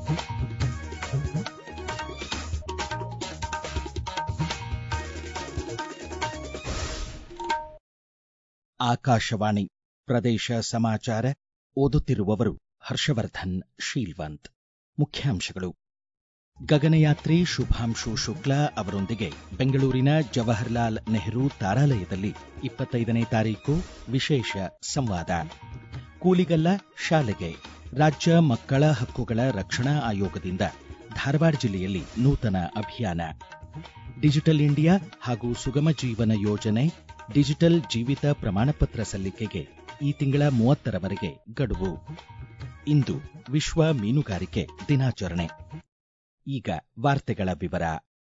ಆಕಾಶವಾಣಿ ಪ್ರದೇಶ ಸಮಾಚಾರ ಓದುತ್ತಿರುವವರು ಹರ್ಷವರ್ಧನ್ ಶೀಲ್ವಂತ್ ಮುಖ್ಯಾಂಶಗಳು ಗಗನಯಾತ್ರಿ ಶುಭಾಂಶು ಶುಕ್ಲಾ ಅವರೊಂದಿಗೆ ಬೆಂಗಳೂರಿನ ಜವಾಹರ್ಲಾಲ್ ನೆಹರು ತಾರಾಲಯದಲ್ಲಿ ಇಪ್ಪತ್ತೈದನೇ ತಾರೀಕು ವಿಶೇಷ ಸಂವಾದ ಕೂಲಿಗಲ್ಲ ಶಾಲೆಗೆ ರಾಜ್ಯ ಮಕ್ಕಳ ಹಕ್ಕುಗಳ ರಕ್ಷಣಾ ಆಯೋಗದಿಂದ ಧಾರವಾಡ ಜಿಲ್ಲೆಯಲ್ಲಿ ನೂತನ ಅಭಿಯಾನ ಡಿಜಿಟಲ್ ಇಂಡಿಯಾ ಹಾಗೂ ಸುಗಮ ಜೀವನ ಯೋಜನೆ ಡಿಜಿಟಲ್ ಜೀವಿತ ಪ್ರಮಾಣಪತ್ರ ಸಲ್ಲಿಕೆಗೆ ಈ ತಿಂಗಳ ಮೂವತ್ತರವರೆಗೆ ಗಡುವು ಇಂದು ವಿಶ್ವ ಮೀನುಗಾರಿಕೆ ದಿನಾಚರಣೆ ಈಗ ವಾರ್ತೆಗಳ ವಿವರ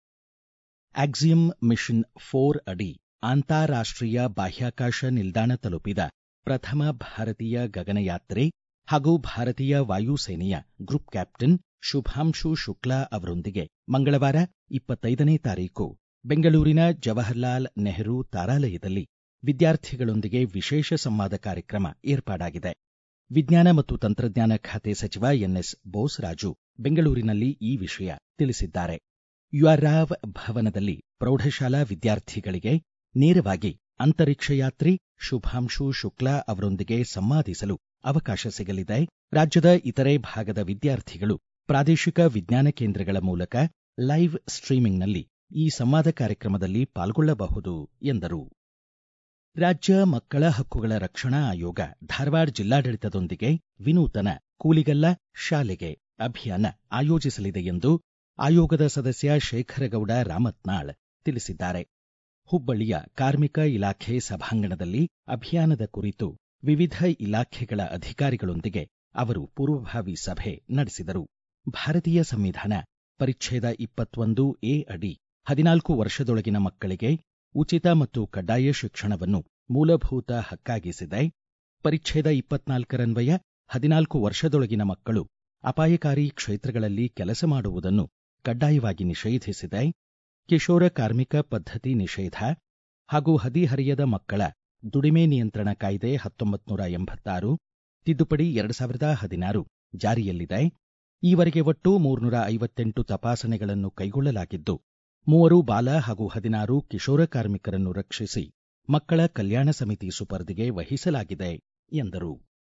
ಆಕ್ಸಿಯಂ ಮಿಷನ್ ಫೋರ್ ಅಡಿ ಅಂತಾರಾಷ್ಟೀಯ ಬಾಹ್ಯಾಕಾಶ ನಿಲ್ದಾಣ ತಲುಪಿದ ಪ್ರಥಮ ಭಾರತೀಯ ಗಗನಯಾತ್ರಿ ಹಾಗೂ ಭಾರತೀಯ ವಾಯುಸೇನೆಯ ಗ್ರೂಪ್ ಕ್ಯಾಪ್ಟನ್ ಶುಭಾಂಶು ಶುಕ್ಲಾ ಅವರೊಂದಿಗೆ ಮಂಗಳವಾರ ಇಪ್ಪತ್ತೈದನೇ ತಾರೀಕು ಬೆಂಗಳೂರಿನ ಜವಾಹರ್ಲಾಲ್ ನೆಹರು ತಾರಾಲಯದಲ್ಲಿ ವಿದ್ಯಾರ್ಥಿಗಳೊಂದಿಗೆ ವಿಶೇಷ ಸಂವಾದ ಕಾರ್ಯಕ್ರಮ ಏರ್ಪಾಡಾಗಿದೆ ವಿಜ್ಞಾನ ಮತ್ತು ತಂತ್ರಜ್ಞಾನ ಖಾತೆ ಸಚಿವ ಎನ್ಎಸ್ ಬೋಸರಾಜು ಬೆಂಗಳೂರಿನಲ್ಲಿ ಈ ವಿಷಯ ತಿಳಿಸಿದ್ದಾರೆ ಯುಆರ್ರಾವ್ ಭವನದಲ್ಲಿ ಪ್ರೌಢಶಾಲಾ ವಿದ್ಯಾರ್ಥಿಗಳಿಗೆ ನೇರವಾಗಿ ಅಂತರಿಕ್ಷ ಯಾತ್ರಿ ಶುಭಾಂಶು ಶುಕ್ಲಾ ಅವರೊಂದಿಗೆ ಸಂವಾದಿಸಲು ಅವಕಾಶ ಸಿಗಲಿದೆ ರಾಜ್ಯದ ಇತರೆ ಭಾಗದ ವಿದ್ಯಾರ್ಥಿಗಳು ಪ್ರಾದೇಶಿಕ ವಿಜ್ಞಾನ ಕೇಂದ್ರಗಳ ಮೂಲಕ ಲೈವ್ ಸ್ಟ್ರೀಮಿಂಗ್ನಲ್ಲಿ ಈ ಸಂವಾದ ಕಾರ್ಯಕ್ರಮದಲ್ಲಿ ಪಾಲ್ಗೊಳ್ಳಬಹುದು ಎಂದರು ರಾಜ್ಯ ಮಕ್ಕಳ ಹಕ್ಕುಗಳ ರಕ್ಷಣಾ ಆಯೋಗ ಧಾರವಾಡ ಜಿಲ್ಲಾಡಳಿತದೊಂದಿಗೆ ವಿನೂತನ ಕೂಲಿಗಲ್ಲ ಶಾಲೆಗೆ ಅಭಿಯಾನ ಆಯೋಜಿಸಲಿದೆ ಎಂದು ಆಯೋಗದ ಸದಸ್ಯ ಶೇಖರಗೌಡ ರಾಮತ್ನಾಳ್ ತಿಳಿಸಿದ್ದಾರೆ ಹುಬ್ಬಳ್ಳಿಯ ಕಾರ್ಮಿಕ ಇಲಾಖೆ ಸಭಾಂಗಣದಲ್ಲಿ ಅಭಿಯಾನದ ಕುರಿತು ವಿವಿಧ ಇಲಾಖೆಗಳ ಅಧಿಕಾರಿಗಳೊಂದಿಗೆ ಅವರು ಪೂರ್ವಭಾವಿ ಸಭೆ ನಡೆಸಿದರು ಭಾರತೀಯ ಸಂವಿಧಾನ ಪರಿಚ್ಛೇದ ಇಪ್ಪತ್ತೊಂದು ಎ ಅಡಿ ಹದಿನಾಲ್ಕು ವರ್ಷದೊಳಗಿನ ಮಕ್ಕಳಿಗೆ ಉಚಿತ ಮತ್ತು ಕಡ್ಡಾಯ ಶಿಕ್ಷಣವನ್ನು ಮೂಲಭೂತ ಹಕ್ಕಾಗಿಸಿದೆ ಪರಿಚ್ಛೇದ ಇಪ್ಪತ್ನಾಲ್ಕರನ್ವಯ ಹದಿನಾಲ್ಕು ವರ್ಷದೊಳಗಿನ ಮಕ್ಕಳು ಅಪಾಯಕಾರಿ ಕ್ಷೇತ್ರಗಳಲ್ಲಿ ಕೆಲಸ ಮಾಡುವುದನ್ನು ಕಡ್ಡಾಯವಾಗಿ ನಿಷೇಧಿಸಿದೆ ಕಿಶೋರ ಕಾರ್ಮಿಕ ಪದ್ಧತಿ ನಿಷೇಧ ಹಾಗೂ ಹದಿಹರೆಯದ ಮಕ್ಕಳ ದುಡಿಮೆ ನಿಯಂತ್ರಣ ಕಾಯ್ದೆ ಹತ್ತೊಂಬತ್ತು ನೂರ ಎಂಬತ್ತಾರು ತಿದ್ದುಪಡಿ ಎರಡು ಸಾವಿರದ ಹದಿನಾರು ಜಾರಿಯಲ್ಲಿದೆ ಈವರೆಗೆ ಒಟ್ಟು ಮೂರ್ನೂರ ಐವತ್ತೆಂಟು ತಪಾಸಣೆಗಳನ್ನು ಕೈಗೊಳ್ಳಲಾಗಿದ್ದು ಮೂವರು ಬಾಲ ಹಾಗೂ ಹದಿನಾರು ಕಿಶೋರ ಕಾರ್ಮಿಕರನ್ನು ರಕ್ಷಿಸಿ ಮಕ್ಕಳ ಕಲ್ಯಾಣ ಸಮಿತಿ ಸುಪರ್ದಿಗೆ ವಹಿಸಲಾಗಿದೆ ಎಂದರು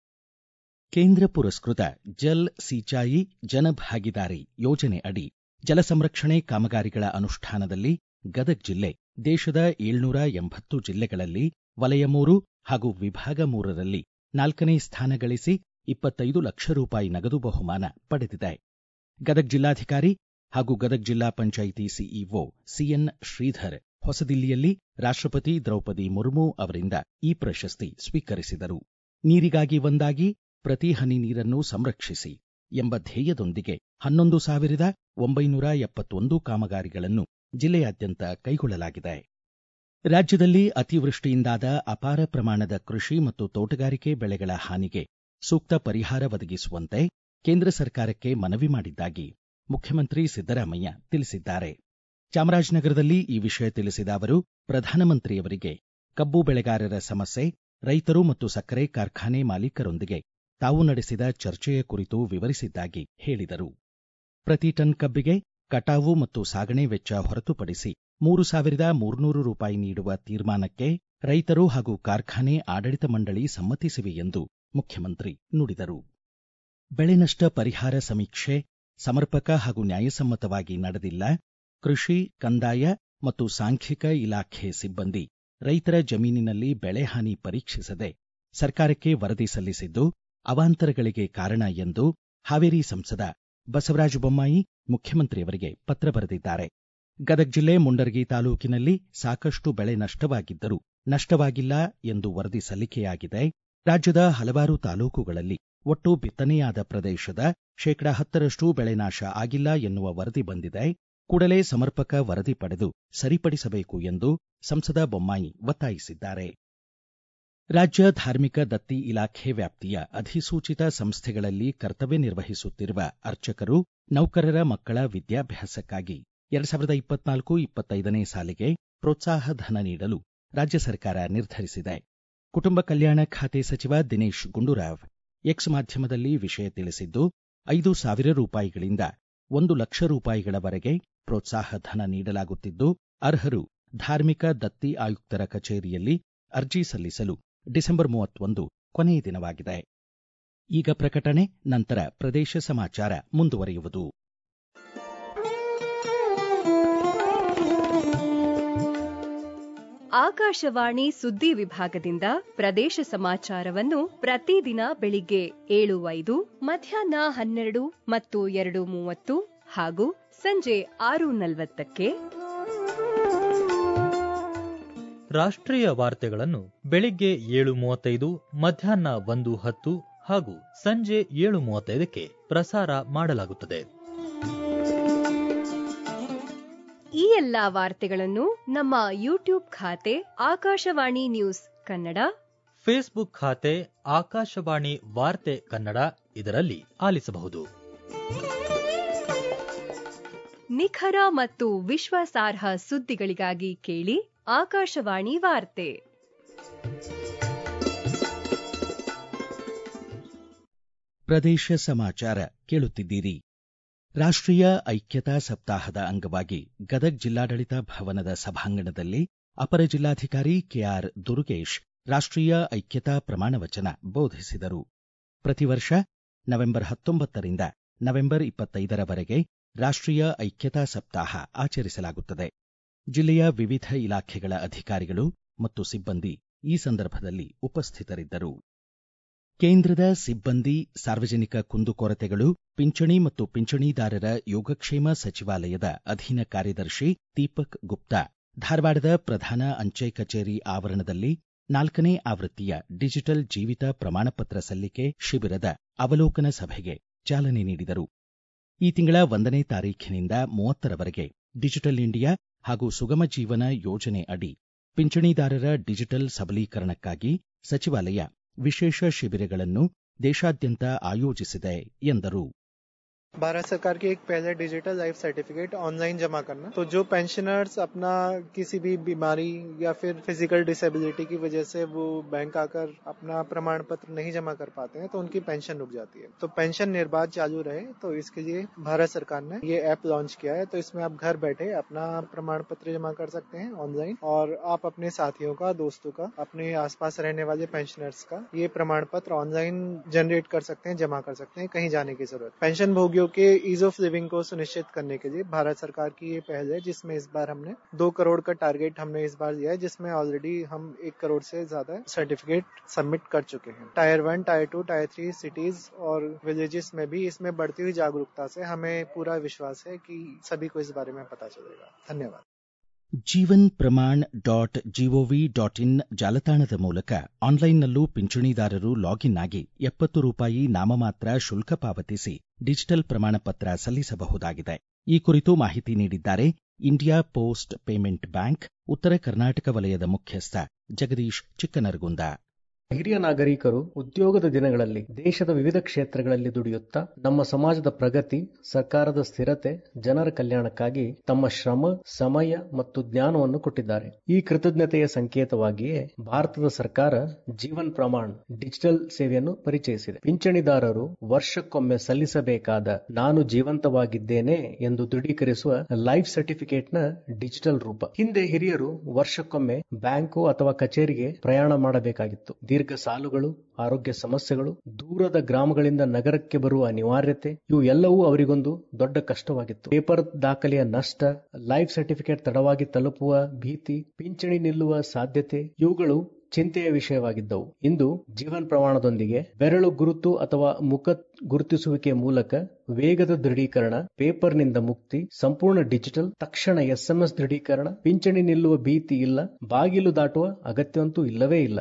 ಕೇಂದ್ರ ಪುರಸ್ಕೃತ ಜಲ್ ಸಿಂಚಾಯಿ ಜನಭಾಗಿದಾರಿ ಯೋಜನೆ ಅಡಿ ಜಲ ಸಂರಕ್ಷಣೆ ಕಾಮಗಾರಿಗಳ ಅನುಷ್ಠಾನದಲ್ಲಿ ಗದಗ ಜಿಲ್ಲೆ ದೇಶದ ಏಳ್ನೂರ ಎಂಬತ್ತು ಜಿಲ್ಲೆಗಳಲ್ಲಿ ವಲಯ ಮೂರು ಹಾಗೂ ವಿಭಾಗ ಮೂರರಲ್ಲಿ ನಾಲ್ಕನೇ ಸ್ಥಾನ ಗಳಿಸಿ ಇಪ್ಪತ್ತೈದು ಲಕ್ಷ ರೂಪಾಯಿ ನಗದು ಬಹುಮಾನ ಪಡೆದಿದೆ ಗದಗ ಜಿಲ್ಲಾಧಿಕಾರಿ ಹಾಗೂ ಗದಗ ಜಿಲ್ಲಾ ಪಂಚಾಯಿತಿ ಸಿಇಒ ಸಿಎನ್ ಶ್ರೀಧರ್ ಹೊಸದಿಲ್ಲಿಯಲ್ಲಿ ರಾಷ್ಟ್ರಪತಿ ದ್ರೌಪದಿ ಮುರ್ಮು ಅವರಿಂದ ಈ ಪ್ರಶಸ್ತಿ ಸ್ವೀಕರಿಸಿದರು ನೀರಿಗಾಗಿ ಒಂದಾಗಿ ಪ್ರತಿ ಹನಿ ನೀರನ್ನು ಸಂರಕ್ಷಿಸಿ ಎಂಬ ಧ್ಯೇಯದೊಂದಿಗೆ ಹನ್ನೊಂದು ಸಾವಿರದ ಒಂಬೈನೂರ ಎಪ್ಪತ್ತೊಂದು ಕಾಮಗಾರಿಗಳನ್ನು ಜಿಲ್ಲೆಯಾದ್ಯಂತ ಕೈಗೊಳ್ಳಲಾಗಿದೆ ರಾಜ್ಯದಲ್ಲಿ ಅತಿವೃಷ್ಟಿಯಿಂದಾದ ಅಪಾರ ಪ್ರಮಾಣದ ಕೃಷಿ ಮತ್ತು ತೋಟಗಾರಿಕೆ ಬೆಳೆಗಳ ಹಾನಿಗೆ ಸೂಕ್ತ ಪರಿಹಾರ ಒದಗಿಸುವಂತೆ ಕೇಂದ್ರ ಸರ್ಕಾರಕ್ಕೆ ಮನವಿ ಮಾಡಿದ್ದಾಗಿ ಮುಖ್ಯಮಂತ್ರಿ ಸಿದ್ದರಾಮಯ್ಯ ತಿಳಿಸಿದ್ದಾರೆ ಚಾಮರಾಜನಗರದಲ್ಲಿ ಈ ವಿಷಯ ತಿಳಿಸಿದ ಅವರು ಪ್ರಧಾನಮಂತ್ರಿಯವರಿಗೆ ಕಬ್ಬು ಬೆಳೆಗಾರರ ಸಮಸ್ಯೆ ರೈತರು ಮತ್ತು ಸಕ್ಕರೆ ಕಾರ್ಖಾನೆ ಮಾಲೀಕರೊಂದಿಗೆ ತಾವು ನಡೆಸಿದ ಚರ್ಚೆಯ ಕುರಿತು ವಿವರಿಸಿದ್ದಾಗಿ ಹೇಳಿದರು ಪ್ರತಿ ಟನ್ ಕಬ್ಬಿಗೆ ಕಟಾವು ಮತ್ತು ಸಾಗಣೆ ವೆಚ್ಚ ಹೊರತುಪಡಿಸಿ ಮೂರು ಸಾವಿರದ ಮೂರ್ನೂರು ರೂಪಾಯಿ ನೀಡುವ ತೀರ್ಮಾನಕ್ಕೆ ರೈತರು ಹಾಗೂ ಕಾರ್ಖಾನೆ ಆಡಳಿತ ಮಂಡಳಿ ಸಮ್ಮತಿಸಿವೆ ಎಂದು ಮುಖ್ಯಮಂತ್ರಿ ನುಡಿದರು ಬೆಳೆ ನಷ್ಟ ಪರಿಹಾರ ಸಮೀಕ್ಷೆ ಸಮರ್ಪಕ ಹಾಗೂ ನ್ಯಾಯಸಮ್ಮತವಾಗಿ ನಡೆದಿಲ್ಲ ಕೃಷಿ ಕಂದಾಯ ಮತ್ತು ಸಾಂಖ್ಯಿಕ ಇಲಾಖೆ ಸಿಬ್ಬಂದಿ ರೈತರ ಜಮೀನಿನಲ್ಲಿ ಬೆಳೆ ಹಾನಿ ಪರೀಕ್ಷಿಸದೆ ಸರ್ಕಾರಕ್ಕೆ ವರದಿ ಸಲ್ಲಿಸಿದ್ದು ಅವಾಂತರಗಳಿಗೆ ಕಾರಣ ಎಂದು ಹಾವೇರಿ ಸಂಸದ ಬಸವರಾಜ ಬೊಮ್ಮಾಯಿ ಮುಖ್ಯಮಂತ್ರಿಯವರಿಗೆ ಪತ್ರ ಬರೆದಿದ್ದಾರೆ ಗದಗ ಜಿಲ್ಲೆ ಮುಂಡರಗಿ ತಾಲೂಕಿನಲ್ಲಿ ಸಾಕಷ್ಟು ಬೆಳೆ ನಷ್ಟವಾಗಿದ್ದರೂ ನಷ್ಟವಾಗಿಲ್ಲ ಎಂದು ವರದಿ ಸಲ್ಲಿಕೆಯಾಗಿದೆ ರಾಜ್ಯದ ಹಲವಾರು ತಾಲೂಕುಗಳಲ್ಲಿ ಒಟ್ಟು ಬಿತ್ತನೆಯಾದ ಪ್ರದೇಶದ ಶೇಕಡಾ ಹತ್ತರಷ್ಟು ಬೆಳೆ ನಾಶ ಆಗಿಲ್ಲ ಎನ್ನುವ ವರದಿ ಬಂದಿದೆ ಕೂಡಲೇ ಸಮರ್ಪಕ ವರದಿ ಪಡೆದು ಸರಿಪಡಿಸಬೇಕು ಎಂದು ಸಂಸದ ಬೊಮ್ಮಾಯಿ ಒತ್ತಾಯಿಸಿದ್ದಾರೆ ರಾಜ್ಯ ಧಾರ್ಮಿಕ ದತ್ತಿ ಇಲಾಖೆ ವ್ಯಾಪ್ತಿಯ ಅಧಿಸೂಚಿತ ಸಂಸ್ಥೆಗಳಲ್ಲಿ ಕರ್ತವ್ಯ ನಿರ್ವಹಿಸುತ್ತಿರುವ ಅರ್ಚಕರು ನೌಕರರ ಮಕ್ಕಳ ವಿದ್ಯಾಭ್ಯಾಸಕ್ಕಾಗಿ ಎರಡು ಸಾವಿರದ ಇಪ್ಪತ್ನಾಲ್ಕು ಇಪ್ಪತ್ತೈದನೇ ಸಾಲಿಗೆ ಪ್ರೋತ್ಸಾಹ ಧನ ನೀಡಲು ರಾಜ್ಯ ಸರ್ಕಾರ ನಿರ್ಧರಿಸಿದೆ ಕುಟುಂಬ ಕಲ್ಯಾಣ ಖಾತೆ ಸಚಿವ ದಿನೇಶ್ ಗುಂಡೂರಾವ್ ಎಕ್ಸ್ ಮಾಧ್ಯಮದಲ್ಲಿ ವಿಷಯ ತಿಳಿಸಿದ್ದು ಐದು ಸಾವಿರ ರೂಪಾಯಿಗಳಿಂದ ಒಂದು ಲಕ್ಷ ರೂಪಾಯಿಗಳವರೆಗೆ ಪ್ರೋತ್ಸಾಹ ಧನ ನೀಡಲಾಗುತ್ತಿದ್ದು ಅರ್ಹರು ಧಾರ್ಮಿಕ ದತ್ತಿ ಆಯುಕ್ತರ ಕಚೇರಿಯಲ್ಲಿ ಅರ್ಜಿ ಸಲ್ಲಿಸಲು ಡಿಸೆಂಬರ್ ಮೂವತ್ತೊಂದು ಕೊನೆಯ ದಿನವಾಗಿದೆ ಈಗ ಪ್ರಕಟಣೆ ನಂತರ ಪ್ರದೇಶ ಸಮಾಚಾರ ಮುಂದುವರಿಯುವುದು ಆಕಾಶವಾಣಿ ಸುದ್ದಿ ವಿಭಾಗದಿಂದ ಪ್ರದೇಶ ಸಮಾಚಾರವನ್ನು ಪ್ರತಿದಿನ ಬೆಳಿಗ್ಗೆ ಏಳು ಐದು ಮಧ್ಯಾಹ್ನ ಹನ್ನೆರಡು ಮತ್ತು ಎರಡು ಮೂವತ್ತು ಹಾಗೂ ಸಂಜೆ ಆರು ನಲವತ್ತಕ್ಕೆ ರಾಷ್ಟ್ರೀಯ ವಾರ್ತೆಗಳನ್ನು ಬೆಳಿಗ್ಗೆ ಏಳು ಮೂವತ್ತೈದು ಮಧ್ಯಾಹ್ನ ಒಂದು ಹತ್ತು ಹಾಗೂ ಸಂಜೆ ಏಳು ಮೂವತ್ತೈದಕ್ಕೆ ಪ್ರಸಾರ ಮಾಡಲಾಗುತ್ತದೆ ಈ ಎಲ್ಲಾ ವಾರ್ತೆಗಳನ್ನು ನಮ್ಮ ಯೂಟ್ಯೂಬ್ ಖಾತೆ ಆಕಾಶವಾಣಿ ನ್ಯೂಸ್ ಕನ್ನಡ ಫೇಸ್ಬುಕ್ ಖಾತೆ ಆಕಾಶವಾಣಿ ವಾರ್ತೆ ಕನ್ನಡ ಇದರಲ್ಲಿ ಆಲಿಸಬಹುದು ನಿಖರ ಮತ್ತು ವಿಶ್ವಾಸಾರ್ಹ ಸುದ್ದಿಗಳಿಗಾಗಿ ಕೇಳಿ ಆಕಾಶವಾಣಿ ವಾರ್ತೆ ಪ್ರದೇಶ ಸಮಾಚಾರ ಕೇಳುತ್ತಿದ್ದೀರಿ ರಾಷ್ಟ್ರೀಯ ಐಕ್ಯತಾ ಸಪ್ತಾಹದ ಅಂಗವಾಗಿ ಗದಗ್ ಜಿಲ್ಲಾಡಳಿತ ಭವನದ ಸಭಾಂಗಣದಲ್ಲಿ ಅಪರ ಜಿಲ್ಲಾಧಿಕಾರಿ ಕೆಆರ್ ದುರುಗೇಶ್ ರಾಷ್ಟ್ರೀಯ ಐಕ್ಯತಾ ಪ್ರಮಾಣ ವಚನ ಬೋಧಿಸಿದರು ಪ್ರತಿ ವರ್ಷ ನವೆಂಬರ್ ಹತ್ತೊಂಬತ್ತರಿಂದ ನವೆಂಬರ್ ಇಪ್ಪತ್ತೈದರವರೆಗೆ ರಾಷ್ಟ್ರೀಯ ಐಕ್ಯತಾ ಸಪ್ತಾಹ ಆಚರಿಸಲಾಗುತ್ತದೆ ಜಿಲ್ಲೆಯ ವಿವಿಧ ಇಲಾಖೆಗಳ ಅಧಿಕಾರಿಗಳು ಮತ್ತು ಸಿಬ್ಬಂದಿ ಈ ಸಂದರ್ಭದಲ್ಲಿ ಉಪಸ್ಥಿತರಿದ್ದರು ಕೇಂದ್ರದ ಸಿಬ್ಬಂದಿ ಸಾರ್ವಜನಿಕ ಕುಂದುಕೊರತೆಗಳು ಪಿಂಚಣಿ ಮತ್ತು ಪಿಂಚಣಿದಾರರ ಯೋಗಕ್ಷೇಮ ಸಚಿವಾಲಯದ ಅಧೀನ ಕಾರ್ಯದರ್ಶಿ ದೀಪಕ್ ಗುಪ್ತಾ ಧಾರವಾಡದ ಪ್ರಧಾನ ಅಂಚೆ ಕಚೇರಿ ಆವರಣದಲ್ಲಿ ನಾಲ್ಕನೇ ಆವೃತ್ತಿಯ ಡಿಜಿಟಲ್ ಜೀವಿತ ಪ್ರಮಾಣಪತ್ರ ಸಲ್ಲಿಕೆ ಶಿಬಿರದ ಅವಲೋಕನ ಸಭೆಗೆ ಚಾಲನೆ ನೀಡಿದರು ಈ ತಿಂಗಳ ಒಂದನೇ ತಾರೀಖಿನಿಂದ ಮೂವತ್ತರವರೆಗೆ ಡಿಜಿಟಲ್ ಇಂಡಿಯಾ ಹಾಗೂ ಸುಗಮ ಜೀವನ ಯೋಜನೆ ಅಡಿ ಪಿಂಚಣಿದಾರರ ಡಿಜಿಟಲ್ ಸಬಲೀಕರಣಕ್ಕಾಗಿ ಸಚಿವಾಲಯ ವಿಶೇಷ ಶಿಬಿರಗಳನ್ನು ದೇಶಾದ್ಯಂತ ಆಯೋಜಿಸಿದೆ ಎಂದರು भारत सरकार की एक पहले डिजिटल लाइफ सर्टिफिकेट ऑनलाइन जमा करना तो जो पेंशनर्स अपना किसी भी बीमारी या फिर फिजिकल डिसेबिलिटी की वजह से वो बैंक आकर अपना प्रमाण पत्र नहीं जमा कर पाते हैं तो उनकी पेंशन रुक जाती है तो पेंशन निर्बाध चालू रहे तो इसके लिए भारत सरकार ने ये ऐप लॉन्च किया है तो इसमें आप घर बैठे अपना प्रमाण पत्र जमा कर सकते हैं ऑनलाइन और आप अपने साथियों का दोस्तों का अपने आसपास रहने वाले पेंशनर्स का ये प्रमाण पत्र ऑनलाइन जनरेट कर सकते हैं जमा कर सकते हैं कहीं जाने की जरूरत पेंशन भोगियों के ईज ऑफ लिविंग को सुनिश्चित करने के लिए भारत सरकार की ये पहल है जिसमें इस बार हमने दो करोड़ का टारगेट हमने इस बार दिया है जिसमें ऑलरेडी हम एक करोड़ से ज्यादा सर्टिफिकेट सबमिट कर चुके हैं tier one tier two tier three cities और विलेजेस में भी इसमें बढ़ती हुई जागरूकता से हमें पूरा विश्वास है कि सभी को इस बारे में पता चलेगा धन्यवाद Jeevan Pramaan dot G O V dot in ಜಾಲತಾಣದ ಮೂಲಕ ಆನ್ಲೈನ್ನಲ್ಲೂ ಪಿಂಚಣಿದಾರರು ಲಾಗಿನ್ ಆಗಿ ಎಪ್ಪತ್ತು ರೂಪಾಯಿ ನಾಮಮಾತ್ರ ಶುಲ್ಕ ಪಾವತಿಸಿ ಡಿಜಿಟಲ್ ಪ್ರಮಾಣ ಪತ್ರ ಸಲ್ಲಿಸಬಹುದಾಗಿದೆ ಈ ಕುರಿತು ಮಾಹಿತಿ ನೀಡಿದ್ದಾರೆ ಇಂಡಿಯಾ ಪೋಸ್ಟ್ ಪೇಮೆಂಟ್ ಬ್ಯಾಂಕ್ ಉತ್ತರ ಕರ್ನಾಟಕ ವಲಯದ ಮುಖ್ಯಸ್ಥ ಜಗದೀಶ್ ಚಿಕ್ಕನರಗುಂದ ಹಿರಿಯ ನಾಗರಿಕರು ಉದ್ಯೋಗದ ದಿನಗಳಲ್ಲಿ ದೇಶದ ವಿವಿಧ ಕ್ಷೇತ್ರಗಳಲ್ಲಿ ದುಡಿಯುತ್ತಾ ನಮ್ಮ ಸಮಾಜದ ಪ್ರಗತಿ ಸರ್ಕಾರದ ಸ್ಥಿರತೆ ಜನರ ಕಲ್ಯಾಣಕ್ಕಾಗಿ ತಮ್ಮ ಶ್ರಮ ಸಮಯ ಮತ್ತು ಜ್ಞಾನವನ್ನು ಕೊಟ್ಟಿದ್ದಾರೆ ಈ ಕೃತಜ್ಞತೆಯ ಸಂಕೇತವಾಗಿಯೇ ಭಾರತದ ಸರ್ಕಾರ ಜೀವನ್ ಪ್ರಮಾಣ್ ಡಿಜಿಟಲ್ ಸೇವೆಯನ್ನು ಪರಿಚಯಿಸಿದೆ ಪಿಂಚಣಿದಾರರು ವರ್ಷಕ್ಕೊಮ್ಮೆ ಸಲ್ಲಿಸಬೇಕಾದ ನಾನು ಜೀವಂತವಾಗಿದ್ದೇನೆ ಎಂದು ದೃಢೀಕರಿಸುವ ಲೈಫ್ ಸರ್ಟಿಫಿಕೇಟ್ ನ ಡಿಜಿಟಲ್ ರೂಪ ಹಿಂದೆ ಹಿರಿಯರು ವರ್ಷಕ್ಕೊಮ್ಮೆ ಬ್ಯಾಂಕು ಅಥವಾ ಕಚೇರಿಗೆ ಪ್ರಯಾಣ ಮಾಡಬೇಕಾಗಿತ್ತು ದೀರ್ಘ ಸಾಲುಗಳು ಆರೋಗ್ಯ ಸಮಸ್ಯೆಗಳು ದೂರದ ಗ್ರಾಮಗಳಿಂದ ನಗರಕ್ಕೆ ಬರುವ ಅನಿವಾರ್ಯತೆ ಇವು ಎಲ್ಲವೂ ಅವರಿಗೊಂದು ದೊಡ್ಡ ಕಷ್ಟವಾಗಿತ್ತು ಪೇಪರ್ ದಾಖಲೆಯ ನಷ್ಟ ಲೈಫ್ ಸರ್ಟಿಫಿಕೇಟ್ ತಡವಾಗಿ ತಲುಪುವ ಭೀತಿ ಪಿಂಚಣಿ ನಿಲ್ಲುವ ಸಾಧ್ಯತೆ ಇವುಗಳು ಚಿಂತೆಯ ವಿಷಯವಾಗಿದ್ದವು ಇಂದು ಜೀವನ್ ಪ್ರಮಾಣದೊಂದಿಗೆ ಬೆರಳು ಗುರುತು ಅಥವಾ ಮುಖ ಗುರುತಿಸುವಿಕೆ ಮೂಲಕ ವೇಗದ ದೃಢೀಕರಣ ಪೇಪರ್ನಿಂದ ಮುಕ್ತಿ ಸಂಪೂರ್ಣ ಡಿಜಿಟಲ್ ತಕ್ಷಣ ಎಸ್ಎಂಎಸ್ ದೃಢೀಕರಣ ಪಿಂಚಣಿ ನಿಲ್ಲುವ ಭೀತಿ ಇಲ್ಲ ಬಾಗಿಲು ದಾಟುವ ಅಗತ್ಯವಂತೂ ಇಲ್ಲವೇ ಇಲ್ಲ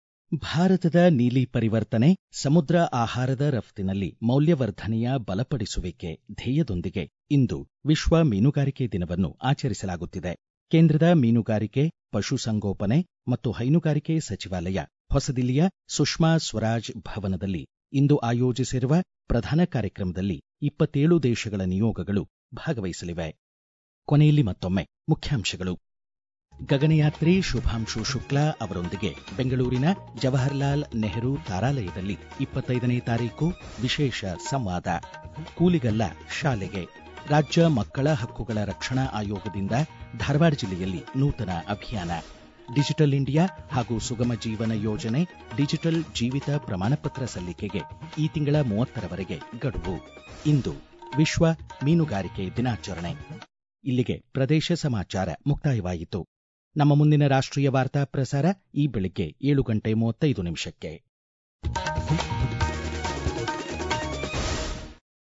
ಭಾರತದ ನೀಲಿ ಪರಿವರ್ತನೆ ಸಮುದ್ರ ಆಹಾರದ ರಫ್ತಿನಲ್ಲಿ ಮೌಲ್ಯವರ್ಧನೆಯ ಬಲಪಡಿಸುವಿಕೆ ಧ್ಯೇಯದೊಂದಿಗೆ ಇಂದು ವಿಶ್ವ ಮೀನುಗಾರಿಕೆ ದಿನವನ್ನು ಆಚರಿಸಲಾಗುತ್ತಿದೆ ಕೇಂದ್ರದ ಮೀನುಗಾರಿಕೆ ಪಶುಸಂಗೋಪನೆ ಮತ್ತು ಹೈನುಗಾರಿಕೆ ಸಚಿವಾಲಯ ಹೊಸದಿಲ್ಲಿಯ ಸುಷ್ಮಾ ಸ್ವರಾಜ್ ಭವನದಲ್ಲಿ ಇಂದು ಆಯೋಜಿಸಿರುವ ಪ್ರಧಾನ ಕಾರ್ಯಕ್ರಮದಲ್ಲಿ ಇಪ್ಪತ್ತೇಳು ದೇಶಗಳ ನಿಯೋಗಗಳು ಭಾಗವಹಿಸಲಿವೆ ಕೊನೆಯಲ್ಲಿ ಮತ್ತೊಮ್ಮೆ ಮುಖ್ಯಾಂಶಗಳು ಗಗನಯಾತ್ರಿ ಶುಭಾಂಶು ಶುಕ್ಲಾ ಅವರೊಂದಿಗೆ ಬೆಂಗಳೂರಿನ ಜವಾಹರ್ಲಾಲ್ ನೆಹರು ತಾರಾಲಯದಲ್ಲಿ ಇಪ್ಪತ್ತೈದನೇ ತಾರೀಕು ವಿಶೇಷ ಸಂವಾದ ಕೂಲಿಗಲ್ಲ ಶಾಲೆಗೆ ರಾಜ್ಯ ಮಕ್ಕಳ ಹಕ್ಕುಗಳ ರಕ್ಷಣಾ ಆಯೋಗದಿಂದ ಧಾರವಾಡ ಜಿಲ್ಲೆಯಲ್ಲಿ ನೂತನ ಅಭಿಯಾನ ಡಿಜಿಟಲ್ ಇಂಡಿಯಾ ಹಾಗೂ ಸುಗಮ ಜೀವನ ಯೋಜನೆ ಡಿಜಿಟಲ್ ಜೀವಿತ ಪ್ರಮಾಣಪತ್ರ ಸಲ್ಲಿಕೆಗೆ ಈ ತಿಂಗಳ ಮೂವತ್ತರವರೆಗೆ ಗಡುವು ಇಂದು ವಿಶ್ವ ಮೀನುಗಾರಿಕೆ ದಿನಾಚರಣೆ ಇಲ್ಲಿಗೆ ಪ್ರದೇಶ ಸಮಾಚಾರ ಮುಕ್ತಾಯವಾಯಿತು ನಮ್ಮ ಮುಂದಿನ ರಾಷ್ಟ್ರೀಯ ವಾರ್ತಾ ಪ್ರಸಾರ ಈ ಬೆಳಿಗ್ಗೆ ಏಳು ಗಂಟೆ ಮೂವತ್ತೈದು ನಿಮಿಷಕ್ಕೆ